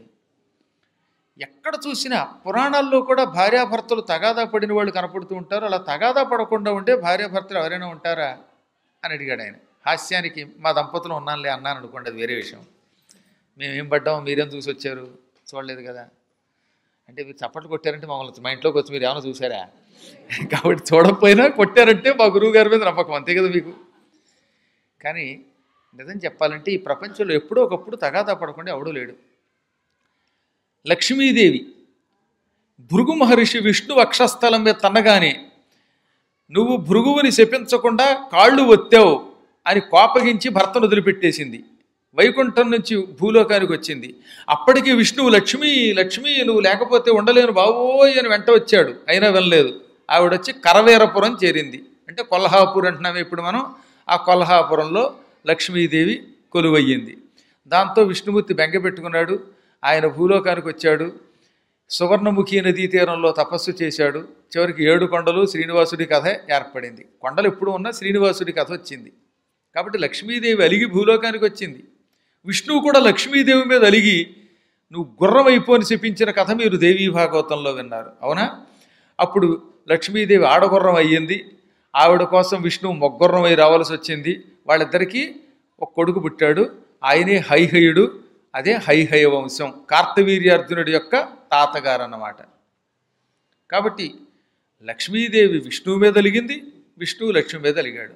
A: ఎక్కడ చూసినా పురాణాల్లో కూడా భార్యాభర్తలు తగాదా పడిన వాళ్ళు కనపడుతూ ఉంటారు అలా తగాదా పడకుండా ఉండే భార్యాభర్తలు ఎవరైనా ఉంటారా అని అడిగాడు ఆయన హాస్యానికి మా దంపతులు ఉన్నానులే అన్నాను అనుకోండి అది వేరే విషయం మేమేం పడ్డాము మీరేం చూసి వచ్చారు చూడలేదు కదా అంటే మీరు చప్పట్లు కొట్టారంటే మమ్మల్ని మా ఇంట్లోకి వచ్చి మీరు ఏమైనా చూసారా కాబట్టి చూడకపోయినా కొట్టారంటే మా గురువు గారి మీద నమ్మకం అంతే కదా మీకు కానీ నిజం చెప్పాలంటే ఈ ప్రపంచంలో ఎప్పుడో ఒకప్పుడు తగాదా పడకుండా ఎవడూ లేడు లక్ష్మీదేవి భృగు మహర్షి విష్ణు వక్షస్థలం మీద తన్నగానే నువ్వు భృగువుని శపించకుండా కాళ్ళు ఒత్తావు అని కోపగించి భర్తను వదిలిపెట్టేసింది వైకుంఠం నుంచి భూలోకానికి వచ్చింది అప్పటికి విష్ణువు లక్ష్మి లక్ష్మి నువ్వు లేకపోతే ఉండలేను బావోయ్ అని వెంట వచ్చాడు అయినా వినలేదు ఆవిడొచ్చి కరవీరపురం చేరింది అంటే కొల్హాపూర్ అంటున్నామే ఇప్పుడు మనం ఆ కొల్హాపురంలో లక్ష్మీదేవి కొలువయ్యింది దాంతో విష్ణుమూర్తి బెంగ పెట్టుకున్నాడు ఆయన భూలోకానికి వచ్చాడు సువర్ణముఖి నదీ తీరంలో తపస్సు చేశాడు చివరికి ఏడు కొండలు శ్రీనివాసుడి కథ ఏర్పడింది కొండలు ఎప్పుడు ఉన్నా శ్రీనివాసుడి కథ వచ్చింది కాబట్టి లక్ష్మీదేవి అలిగి భూలోకానికి వచ్చింది విష్ణువు కూడా లక్ష్మీదేవి మీద అలిగి నువ్వు గుర్రం అయిపోని చెప్పించిన కథ మీరు దేవీ భాగవతంలో విన్నారు అవునా అప్పుడు లక్ష్మీదేవి ఆడగుర్రం అయ్యింది ఆవిడ కోసం విష్ణువు మొగ్గుర్రం అయి రావాల్సి వచ్చింది వాళ్ళిద్దరికీ ఒక కొడుకు పుట్టాడు ఆయనే హైహయుడు అదే హైహయ వంశం కార్తవీర్యార్జునుడి యొక్క తాతగారు అన్నమాట కాబట్టి లక్ష్మీదేవి విష్ణువు మీద అలిగింది విష్ణువు లక్ష్మి మీద అలిగాడు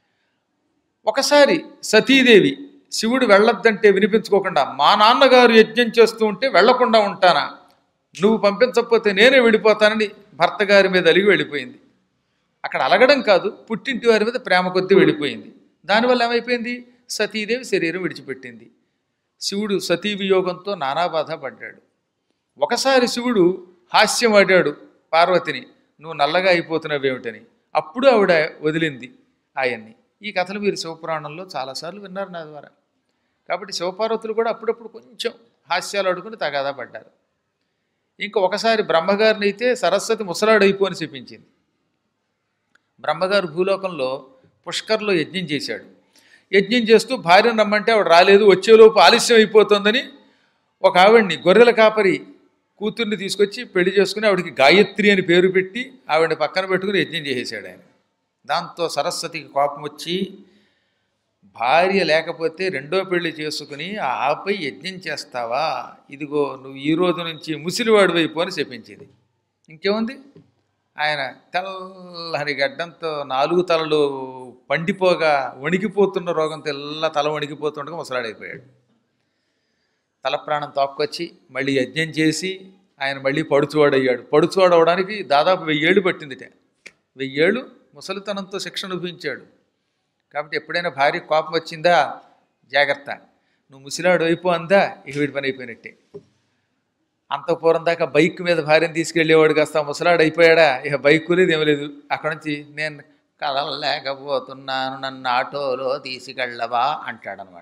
A: ఒకసారి సతీదేవి శివుడు వెళ్ళొద్దంటే వినిపించుకోకుండా మా నాన్నగారు యజ్ఞం చేస్తూ ఉంటే వెళ్లకుండా ఉంటానా నువ్వు పంపించకపోతే నేనే వెళ్ళిపోతానని భర్త గారి మీద అలిగి వెళ్ళిపోయింది అక్కడ అలగడం కాదు పుట్టింటి వారి మీద ప్రేమ కొద్దీ వెళ్ళిపోయింది దానివల్ల ఏమైపోయింది సతీదేవి శరీరం విడిచిపెట్టింది శివుడు సతీ వియోగంతో నానా బాధ పడ్డాడు ఒకసారి శివుడు హాస్యం ఆడాడు పార్వతిని నువ్వు నల్లగా అయిపోతున్నావేమిటని అప్పుడు ఆవిడ వదిలింది ఆయన్ని ఈ కథలు మీరు శివపురాణంలో చాలాసార్లు విన్నారు నా ద్వారా కాబట్టి శివపార్వతులు కూడా అప్పుడప్పుడు కొంచెం హాస్యాలు అడుగుని తగాదా పడ్డారు ఇంకా ఒకసారి బ్రహ్మగారిని అయితే సరస్వతి ముసలాడైపోని చెప్పించింది బ్రహ్మగారు భూలోకంలో పుష్కర్లో యజ్ఞం చేశాడు యజ్ఞం చేస్తూ భార్యను రమ్మంటే ఆవిడ రాలేదు వచ్చేలోపు ఆలస్యం అయిపోతుందని ఒక ఆవిడ్ని గొర్రెల కాపరి కూతుర్ని తీసుకొచ్చి పెళ్లి చేసుకుని ఆవిడకి గాయత్రి అని పేరు పెట్టి ఆవిడని పక్కన పెట్టుకుని యజ్ఞం చేసేసాడు ఆయన దాంతో సరస్వతికి కోపం వచ్చి భార్య లేకపోతే రెండో పెళ్లి చేసుకుని ఆపై యజ్ఞం చేస్తావా ఇదిగో నువ్వు ఈ రోజు నుంచి ముసిలివాడు వైపు అని చెప్పించేది ఇంకేముంది ఆయన తెల్లని గడ్డంతో నాలుగు తలలు పండిపోగా వణికిపోతున్న రోగం తెల్ల తల వణికిపోతుండగా ముసలాడైపోయాడు తల ప్రాణం తోక్కొచ్చి మళ్ళీ యజ్ఞం చేసి ఆయన మళ్ళీ పడుచువాడు అయ్యాడు పడుచువాడు అవడానికి దాదాపు వెయ్యేళ్ళు పట్టిందిట వెయ్యేళ్ళు ముసలితనంతో శిక్షణ అనుభవించాడు కాబట్టి ఎప్పుడైనా భార్య కోపం వచ్చిందా జాగ్రత్త నువ్వు ముసిలాడు అయిపో అందా ఇక వీడి పని అయిపోయినట్టే అంత పూర్వం దాకా బైక్ మీద భార్యను తీసుకెళ్ళేవాడు కాస్త ముసలాడు అయిపోయాడా ఇక బైక్ లేదు ఏమీ లేదు అక్కడ నుంచి నేను కదలలేకపోతున్నాను నన్ను ఆటోలో తీసుకెళ్ళవా అంటాడనమాట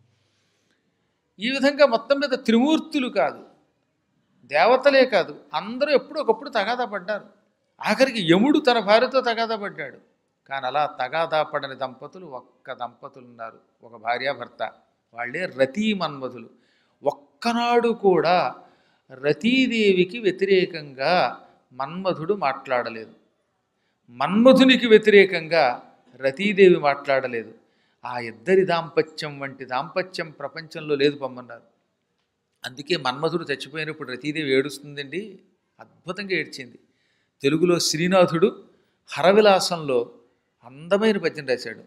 A: ఈ విధంగా మొత్తం మీద త్రిమూర్తులు కాదు దేవతలే కాదు అందరూ ఎప్పుడూ ఒకప్పుడు తగాదా పడ్డారు ఆఖరికి యముడు తన భార్యతో తగాదా పడ్డాడు కానీ అలా తగాదా పడని దంపతులు ఒక్క దంపతులు ఉన్నారు ఒక భార్యాభర్త వాళ్ళే రతీ మన్మధులు ఒక్కనాడు కూడా రతీదేవికి వ్యతిరేకంగా మన్మధుడు మాట్లాడలేదు మన్మధునికి వ్యతిరేకంగా రతీదేవి మాట్లాడలేదు ఆ ఇద్దరి దాంపత్యం వంటి దాంపత్యం ప్రపంచంలో లేదు పొమ్మన్నారు అందుకే మన్మధుడు చచ్చిపోయినప్పుడు రతీదేవి ఏడుస్తుందండి అద్భుతంగా ఏడ్చింది తెలుగులో శ్రీనాథుడు హరవిలాసంలో అందమైన పద్యం రాశాడు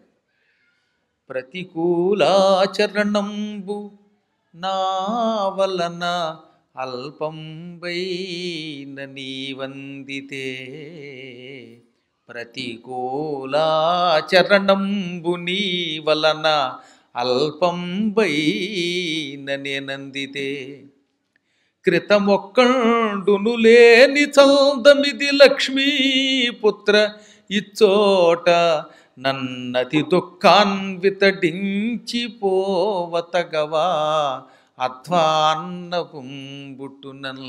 A: ప్రతికూలాచరణంబు నా వలన అల్పంబైన నీ వందితే ప్రతికూలాచరణంబు నీ వలన అల్పంబైన నేనందితే క్రితమొక్కండును లేని చందమిది లక్ష్మీపుత్ర ఇచ్చోట నన్నతి దుఃఖాన్వితడించి పోవతగవా అధ్వాన్నపుంబుట్టునల్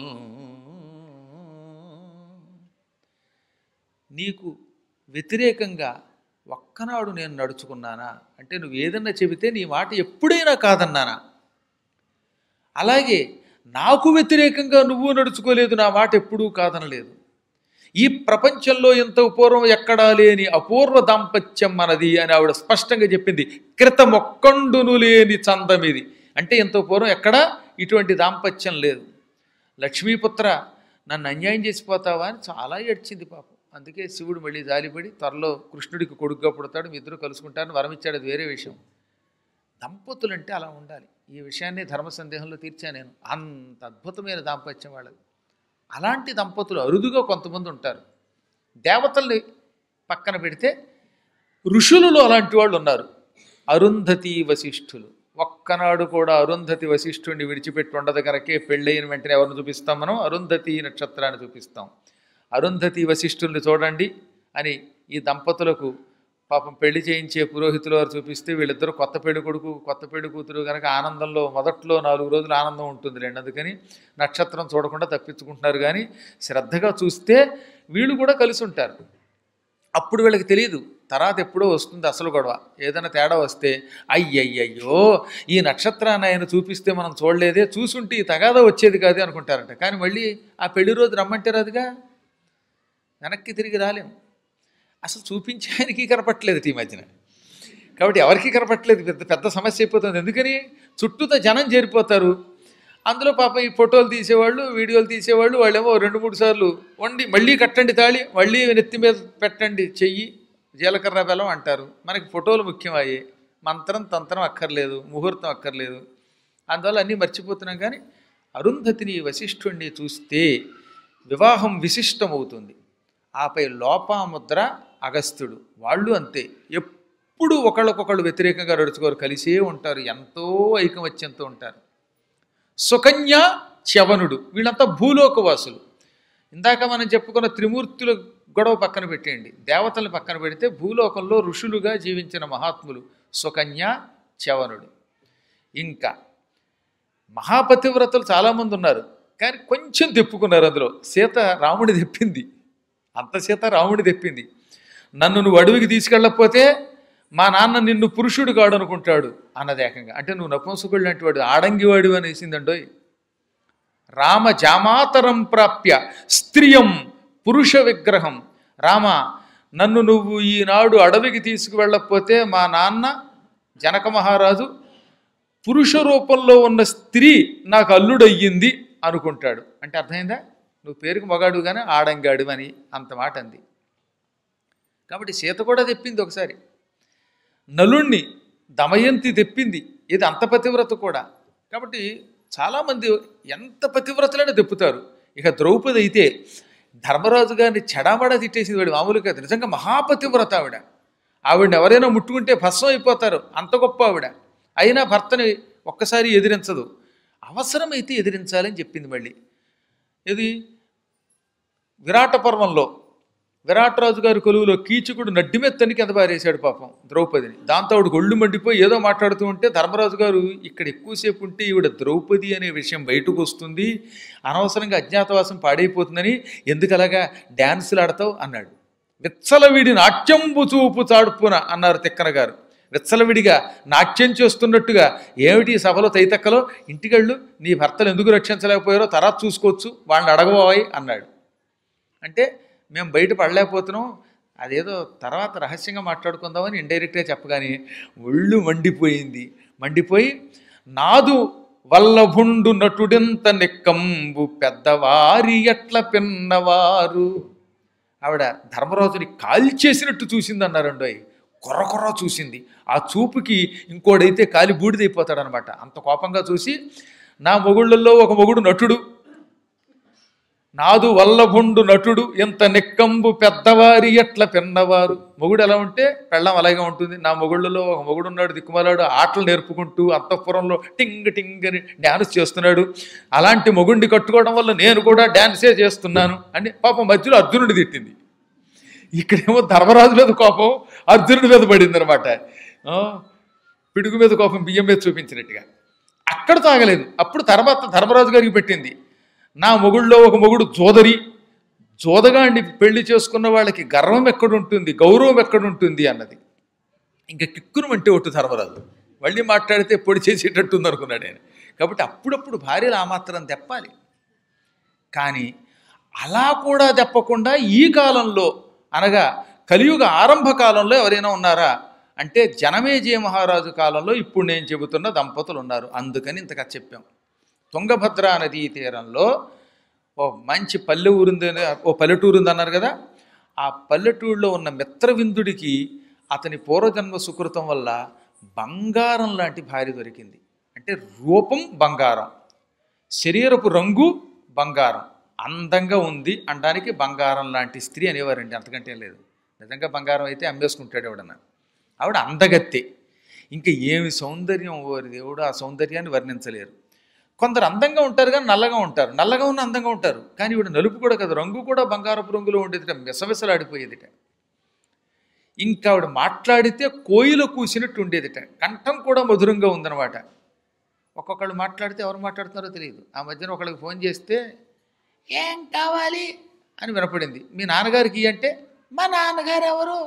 A: నీకు వ్యతిరేకంగా ఒక్కనాడు నేను నడుచుకున్నానా అంటే నువ్వు ఏదన్నా చెబితే నీ మాట ఎప్పుడైనా కాదన్నానా అలాగే నాకు వ్యతిరేకంగా నువ్వు నడుచుకోలేదు నా మాట ఎప్పుడూ కాదనలేదు ఈ ప్రపంచంలో ఇంత పూర్వం ఎక్కడా లేని అపూర్వ దాంపత్యం మనది అని ఆవిడ స్పష్టంగా చెప్పింది క్రితమొక్కండును లేని చందమిది అంటే ఇంత పూర్వం ఎక్కడా ఇటువంటి దాంపత్యం లేదు లక్ష్మీపుత్ర నన్ను అన్యాయం చేసిపోతావా అని చాలా ఏడ్చింది పాపం అందుకే శివుడు మళ్ళీ జాలిపడి త్వరలో కృష్ణుడికి కొడుకుగా పుడతాడు మీ ఇద్దరు కలుసుకుంటారని వరం ఇచ్చాడు అది వేరే విషయం దంపతులు అంటే అలా ఉండాలి ఈ విషయాన్ని ధర్మ సందేహంలో తీర్చా నేను అంత అద్భుతమైన దాంపత్యం వాళ్ళది అలాంటి దంపతులు అరుదుగా కొంతమంది ఉంటారు దేవతల్ని పక్కన పెడితే ఋషులలో అలాంటి వాళ్ళు ఉన్నారు అరుంధతి వశిష్ఠులు ఒక్కనాడు కూడా అరుంధతి వశిష్ఠుడిని విడిచిపెట్టి ఉండదు కనుకే పెళ్ళైన వెంటనే ఎవరిని చూపిస్తాం మనం అరుంధతి నక్షత్రాన్ని చూపిస్తాం అరుంధతి వశిష్ఠుల్ని చూడండి అని ఈ దంపతులకు పాపం పెళ్లి చేయించే పురోహితుల వారు చూపిస్తే వీళ్ళిద్దరూ కొత్త పెళ్లి కొడుకు కొత్త పెళ్లి కూతురు కనుక ఆనందంలో మొదట్లో నాలుగు రోజులు ఆనందం ఉంటుంది లేండి అందుకని నక్షత్రం చూడకుండా తప్పించుకుంటున్నారు కానీ శ్రద్ధగా చూస్తే వీళ్ళు కూడా కలిసి ఉంటారు అప్పుడు వీళ్ళకి తెలియదు తర్వాత ఎప్పుడో వస్తుంది అసలు గొడవ ఏదైనా తేడా వస్తే అయ్యయ్యయ్యో ఈ నక్షత్రాన్ని ఆయన చూపిస్తే మనం చూడలేదే చూసుంటే ఈ తగాదా వచ్చేది కాదు అనుకుంటారట కానీ మళ్ళీ ఆ పెళ్లి రోజు రమ్మంటే రాదుగా వెనక్కి తిరిగి రాలేం అసలు చూపించే ఆయనకి కనపట్లేదు ఈ మధ్యన కాబట్టి ఎవరికి కనపట్లేదు పెద్ద పెద్ద సమస్య అయిపోతుంది ఎందుకని చుట్టూతో జనం చేరిపోతారు అందులో పాపం ఈ ఫోటోలు తీసేవాళ్ళు వీడియోలు తీసేవాళ్ళు వాళ్ళేమో రెండు మూడు సార్లు వండి మళ్ళీ కట్టండి తాళి మళ్ళీ నెత్తి మీద పెట్టండి చెయ్యి జీలకర్ర బెల్లం అంటారు మనకి ఫోటోలు ముఖ్యమయ్యాయి మంత్రం తంత్రం అక్కర్లేదు ముహూర్తం అక్కర్లేదు అందువల్ల అన్నీ మర్చిపోతున్నాం కానీ అరుంధతిని వశిష్ఠుణ్ణి చూస్తే వివాహం విశిష్టమవుతుంది ఆపై లోపాముద్ర అగస్త్యుడు వాళ్ళు అంతే ఎప్పుడు ఒకళ్ళకొకళ్ళు వ్యతిరేకంగా నడుచుకోరు కలిసే ఉంటారు ఎంతో ఐకమత్యంతో ఉంటారు సుకన్య చవనుడు వీళ్ళంతా భూలోకవాసులు ఇందాక మనం చెప్పుకున్న త్రిమూర్తుల గొడవ పక్కన పెట్టేయండి దేవతలను పక్కన పెడితే భూలోకంలో ఋషులుగా జీవించిన మహాత్ములు సుకన్య చవనుడు ఇంకా మహాపతివ్రతలు చాలామంది ఉన్నారు కానీ కొంచెం తెప్పుకున్నారు అందులో సీత రాముడి తెప్పింది అంత సీత రాముడి తెప్పింది నన్ను నువ్వు అడవికి తీసుకెళ్ళకపోతే మా నాన్న నిన్ను పురుషుడు కాడు అనుకుంటాడు అన్నది ఏకంగా అంటే నువ్వు నపుంసకుడు లాంటి వాడు ఆడంగివాడు అనేసిందండోయ్ రామ జామాతరం ప్రాప్య స్త్రియం పురుష విగ్రహం రామ నన్ను నువ్వు ఈనాడు అడవికి తీసుకువెళ్ళకపోతే మా నాన్న జనక మహారాజు పురుష రూపంలో ఉన్న స్త్రీ నాకు అల్లుడయ్యింది అనుకుంటాడు అంటే అర్థమైందా నువ్వు పేరుకు మగాడు కానీ ఆడంగాడు అని అంత మాట అంది కాబట్టి సీత కూడా తెప్పింది ఒకసారి నలుణ్ణి దమయంతి తెప్పింది ఇది అంత పతివ్రత కూడా కాబట్టి చాలామంది ఎంత పతివ్రతలైనా తెప్పుతారు ఇక ద్రౌపది అయితే ధర్మరాజు గారిని చెడామడా తిట్టేసింది వాడు మామూలు కాదు నిజంగా మహాపతివ్రత ఆవిడ ఆవిడని ఎవరైనా ముట్టుకుంటే భస్మం అయిపోతారు అంత గొప్ప ఆవిడ అయినా భర్తని ఒక్కసారి ఎదిరించదు అవసరమైతే ఎదిరించాలని చెప్పింది మళ్ళీ ఇది విరాట పర్వంలో విరాటరాజు గారి కొలువులో కీచకుడు నడ్డిమెత్తని కింద పారేశాడు పాపం ద్రౌపదిని దాంతో ఆవిడ ఒళ్ళు మండిపోయి ఏదో మాట్లాడుతూ ఉంటే ధర్మరాజు గారు ఇక్కడ ఎక్కువసేపు ఉంటే ఈవిడ ద్రౌపది అనే విషయం బయటకు వస్తుంది అనవసరంగా అజ్ఞాతవాసం పాడైపోతుందని ఎందుకు అలాగా డ్యాన్సులు ఆడతావు అన్నాడు విచ్చలవిడి నాట్యంబు చూపు చాడుపున అన్నారు తిక్కన గారు విచ్చలవిడిగా నాట్యం చేస్తున్నట్టుగా ఏమిటి ఈ సభలో తైతక్కలో ఇంటికెళ్ళు నీ భర్తలు ఎందుకు రక్షించలేకపోయారో తర్వాత చూసుకోవచ్చు వాళ్ళని అడగబోవాయి అన్నాడు అంటే మేము బయట పడలేకపోతున్నాం అదేదో తర్వాత రహస్యంగా మాట్లాడుకుందామని ఇండైరెక్ట్గా చెప్పగానే ఒళ్ళు మండిపోయింది మండిపోయి నాదు వల్లభుండు నటుడెంత నిక్కంబు పెద్దవారి ఎట్ల పిన్నవారు ఆవిడ ధర్మరాజుని కాల్చేసినట్టు చూసింది అన్నారండో కొర్ర కొర్ర చూసింది ఆ చూపుకి ఇంకోడైతే కాలి బూడిదైపోతాడనమాట అంత కోపంగా చూసి నా మొగుళ్ళల్లో ఒక మొగుడు నటుడు నాదు వల్లభుండు నటుడు ఎంత నిక్కంబు పెద్దవారి ఎట్ల పిన్నవారు మొగుడు ఎలా ఉంటే పెళ్ళం అలాగే ఉంటుంది నా మొగుళ్ళలో ఒక మొగుడు ఉన్నాడు దిక్కుమాలాడు ఆటలు నేర్పుకుంటూ అంతఃపురంలో టింగ్ టింగ్ అని డ్యాన్స్ చేస్తున్నాడు అలాంటి మొగుడిని కట్టుకోవడం వల్ల నేను కూడా డ్యాన్సే చేస్తున్నాను అని పాపం మధ్యలో అర్జునుడి తిట్టింది ఇక్కడేమో ధర్మరాజు మీద కోపం అర్జునుడి మీద పడింది అనమాట పిడుగు మీద కోపం బియ్యం మీద చూపించినట్టుగా అక్కడ తాగలేదు అప్పుడు తర్వాత ధర్మరాజు గారికి పెట్టింది నా మొగుళ్ళో ఒక మొగుడు జోదరి జోదగాండి పెళ్లి చేసుకున్న వాళ్ళకి గర్వం ఎక్కడుంటుంది గౌరవం ఎక్కడుంటుంది అన్నది ఇంకా కిక్కును అంటే ఒట్టు ధర్మరాజు మళ్ళీ మాట్లాడితే పొడి చేసేటట్టుంది అనుకున్నాడు ఆయన కాబట్టి అప్పుడప్పుడు భార్యలు ఆ మాత్రం తెప్పాలి కానీ అలా కూడా తెప్పకుండా ఈ కాలంలో అనగా కలియుగ ఆరంభ కాలంలో ఎవరైనా ఉన్నారా అంటే జనమేజయ మహారాజు కాలంలో ఇప్పుడు నేను చెబుతున్న దంపతులు ఉన్నారు అందుకని ఇంతగా చెప్పాం తుంగభద్రా నదీ తీరంలో ఓ మంచి పల్లె ఊరుంది ఓ పల్లెటూరు ఉంది అన్నారు కదా ఆ పల్లెటూరులో ఉన్న మిత్రవిందుడికి అతని పూర్వజన్మ సుకృతం వల్ల బంగారం లాంటి భార్య దొరికింది అంటే రూపం బంగారం శరీరపు రంగు బంగారం అందంగా ఉంది అనడానికి బంగారం లాంటి స్త్రీ అనేవారండి అంతకంటే ఏం లేదు నిజంగా బంగారం అయితే అమ్మేసుకుంటాడు ఎవడన్నా ఆవిడ అందగత్తే ఇంకా ఏమి సౌందర్యం ఓరి దేవుడు ఆ సౌందర్యాన్ని వర్ణించలేరు కొందరు అందంగా ఉంటారు కానీ నల్లగా ఉంటారు నల్లగా ఉన్న అందంగా ఉంటారు కానీ ఇవిడ నలుపు కూడా కదా రంగు కూడా బంగారపు రంగులో ఉండేదిట మిసమిసలాడిపోయేదిట ఇంకా ఆవిడ మాట్లాడితే కోయిల కూసినట్టు ఉండేదిట కంఠం కూడా మధురంగా ఉందన్నమాట ఒక్కొక్కళ్ళు మాట్లాడితే ఎవరు మాట్లాడుతున్నారో తెలియదు ఆ మధ్యన ఒకళ్ళకి ఫోన్ చేస్తే ఏం కావాలి అని వినపడింది మీ నాన్నగారికి ఇయ్యి అంటే మా నాన్నగారు ఎవరు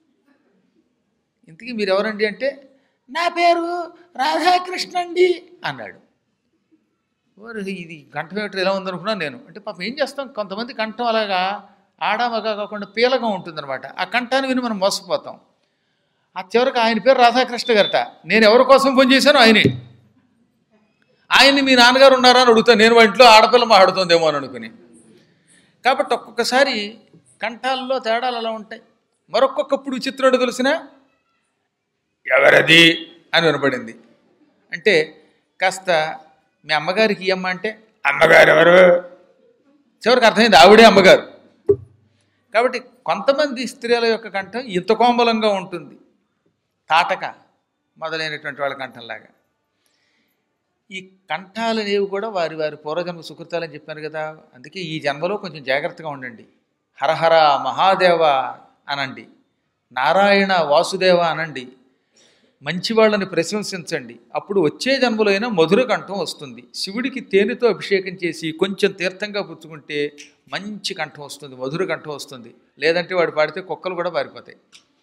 A: ఇంతకీ మీరు ఎవరండి అంటే నా పేరు రాధాకృష్ణ అండి అన్నాడు ఓరి ఇది కంఠం ఏమిటో ఎలా ఉందనుకున్నాను నేను అంటే పాపం ఏం చేస్తాం కొంతమంది కంఠం అలాగా ఆడామగా కాకుండా పీలగా ఉంటుందన్నమాట ఆ కంఠాన్ని విని మనం మోసపోతాం ఆ చివరికి ఆయన పేరు రాధాకృష్ణ గారట నేను ఎవరి కోసం ఫోన్ చేశానో ఆయనే ఆయన్ని మీ నాన్నగారు ఉన్నారా అని అడుగుతాను నేను మా ఇంట్లో ఆడపిల్ల మాట్లాడుతుందేమో అని అనుకుని కాబట్టి ఒక్కొక్కసారి కంఠాల్లో తేడాలు అలా ఉంటాయి మరొక్కొక్కప్పుడు విచిత్రుడు తెలిసిన ఎవరది అని వినపడింది అంటే కాస్త మీ అమ్మగారికి ఇయ్యమ్మ అంటే అమ్మగారు ఎవరు చివరికి అర్థమైంది ఆవిడే అమ్మగారు కాబట్టి కొంతమంది స్త్రీల యొక్క కంఠం ఇంత కోమలంగా ఉంటుంది తాటక మొదలైనటువంటి వాళ్ళ కంఠంలాగా ఈ కంఠాలు అనేవి కూడా వారి వారి పూర్వజన్మ సుకృతాలని చెప్పాను కదా అందుకే ఈ జన్మలో కొంచెం జాగ్రత్తగా ఉండండి హరహర మహాదేవ అనండి నారాయణ వాసుదేవ అనండి మంచి వాళ్ళని ప్రశంసించండి అప్పుడు వచ్చే జన్మలో అయినా మధుర కంఠం వస్తుంది శివుడికి తేనెతో అభిషేకం చేసి కొంచెం తీర్థంగా పుచ్చుకుంటే మంచి కంఠం వస్తుంది మధుర కంఠం వస్తుంది లేదంటే వాడు పాడితే కుక్కలు కూడా పారిపోతాయి